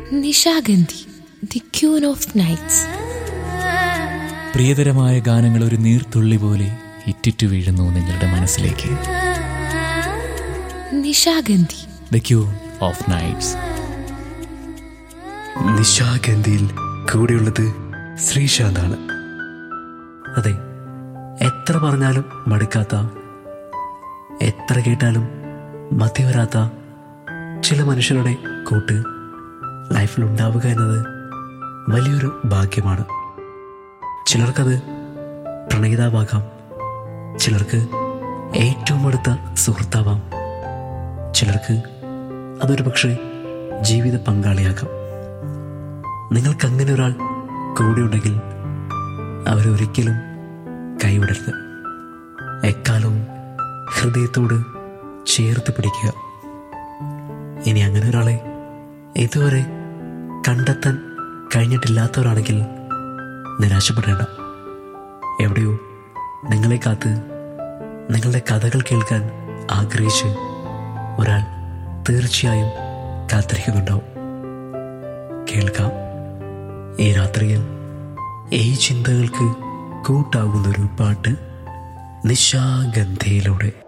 Nishagandhi the queen of nights പ്രിയതരമായ ഗാനങ്ങൾ ഒരു നീർത്തുള്ളി പോലെ ഇറ്റിറ്റു വീഴുന്നു നിങ്ങളുടെ മനസ്സിലേക്ക് Nishagandhi the queen of nights നിശാഗന്ധിയിൽ കൂടെയുള്ളത് ശ്രീശാന്താണ് അതെ എത്ര പറഞ്ഞാലും മടുക്കാത്ത എത്ര കേട്ടാലും മതി വരാത്ത ചില മനുഷ്യരുടെ കൂട്ട് ലൈഫിൽ ഉണ്ടാവുക എന്നത് വലിയൊരു ഭാഗ്യമാണ് ചിലർക്കത് പ്രണയിതാവാകാം ചിലർക്ക് ഏറ്റവും അടുത്ത സുഹൃത്താവാം ചിലർക്ക് അതൊരു പക്ഷേ ജീവിത പങ്കാളിയാകാം നിങ്ങൾക്ക് അങ്ങനെ ഒരാൾ കൂടെയുണ്ടെങ്കിൽ അവരൊരിക്കലും കൈവിടരുത് എക്കാലവും ഹൃദയത്തോട് ചേർത്ത് പിടിക്കുക ഇനി അങ്ങനെ ഒരാളെ ഇതുവരെ കണ്ടെത്താൻ കഴിഞ്ഞിട്ടില്ലാത്തവരാണെങ്കിൽ നിരാശപ്പെടേണ്ട എവിടെയോ നിങ്ങളെ കാത്ത് നിങ്ങളുടെ കഥകൾ കേൾക്കാൻ ആഗ്രഹിച്ച് ഒരാൾ തീർച്ചയായും കാത്തിരിക്കുന്നുണ്ടാവും കേൾക്കാം ഈ രാത്രിയിൽ ഈ ചിന്തകൾക്ക് കൂട്ടാകുന്നൊരു പാട്ട് നിശാഗന്ധയിലൂടെ